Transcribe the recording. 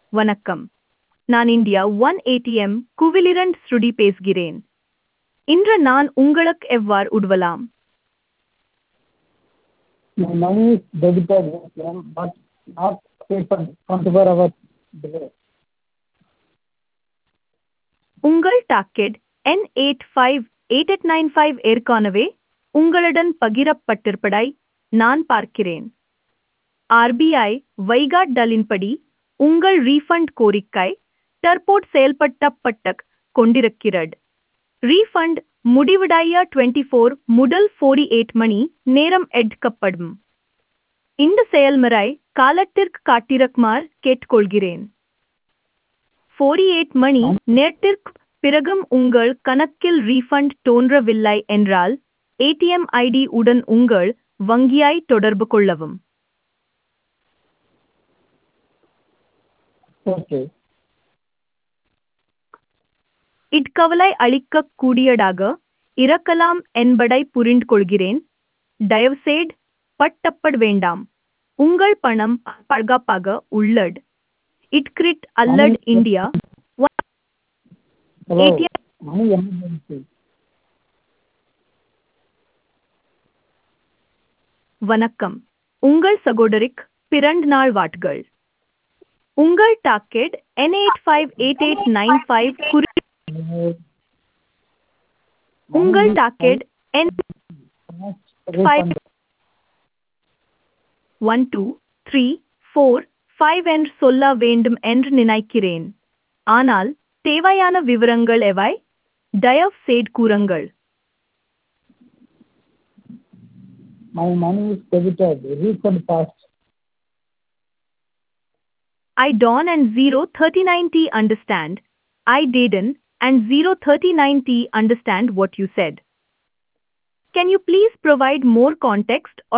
வணக்கம் நான் India one ATM குவிலிரண்ட் ஸ்ருடி பேசுகிறேன் இன்று நான் உங்களுக்கு எவ்வாறு உதவலாம் My money is debited ATM, but not refund 24 hours delay. உங்கள் டாக்கெட் என் eight five eight eight nine five ஏற்கனவே உங்களுடன் பகிரப்பட்டிருப்பதை நான் பார்க்கிறேன் ஆர்பிஐ வைகாட்டலின்படி உங்கள் ரீஃபண்ட் கோரிக்கை தற்போது செயல்படுத்தப்பட்டு கொண்டிருக்கிறது ரீஃபண்ட் முடிவடைய டுவெண்ட்டி ஃபோர் முதல் ஃபோர்டி எயிட் மணி நேரம் எடுக்கப்படும் இந்த செயல்முறை காலத்திற்கு காட்டிருக்குமாறு கேட்டுக்கொள்கிறேன் ஃபோர்டி எயிட் மணி நேரத்திற்கு பிறகும் உங்கள் கணக்கில் ரீஃபண்ட் தோன்றவில்லை என்றால் ஏடிஎம் ஐடி உடன் உங்கள் வங்கியை தொடர்பு கொள்ளவும் Okay. இட்கவலை அளிக்கக் கூடியதாக இருக்கலாம் என்பதை புரிந்து கொள்கிறேன் தயவுசெய்து பட்டப்பட வேண்டாம் உங்கள் பணம் பாதுகாப்பாக உள்ளது இட்கிரிட் அல்லது India Hello. ATM Money emergency. வணக்கம் உங்கள் சகோதரிக்கு பிறந்த நாள் வாட்கள் உங்கள் டாக்கெட் என் eight five eight eight nine five குறி Uh, உங்கள் டாக்கெட் என் refund. One two three four five என்று சொல்ல வேண்டும் என்று நினைக்கிறேன் ஆனால் தேவையான விவரங்கள் எவை தயவு செய்து கூறுங்கள் My money is debited. Refund fast. I don't and 039T understand. I didn't and 039T understand what you said. Can you please provide more context or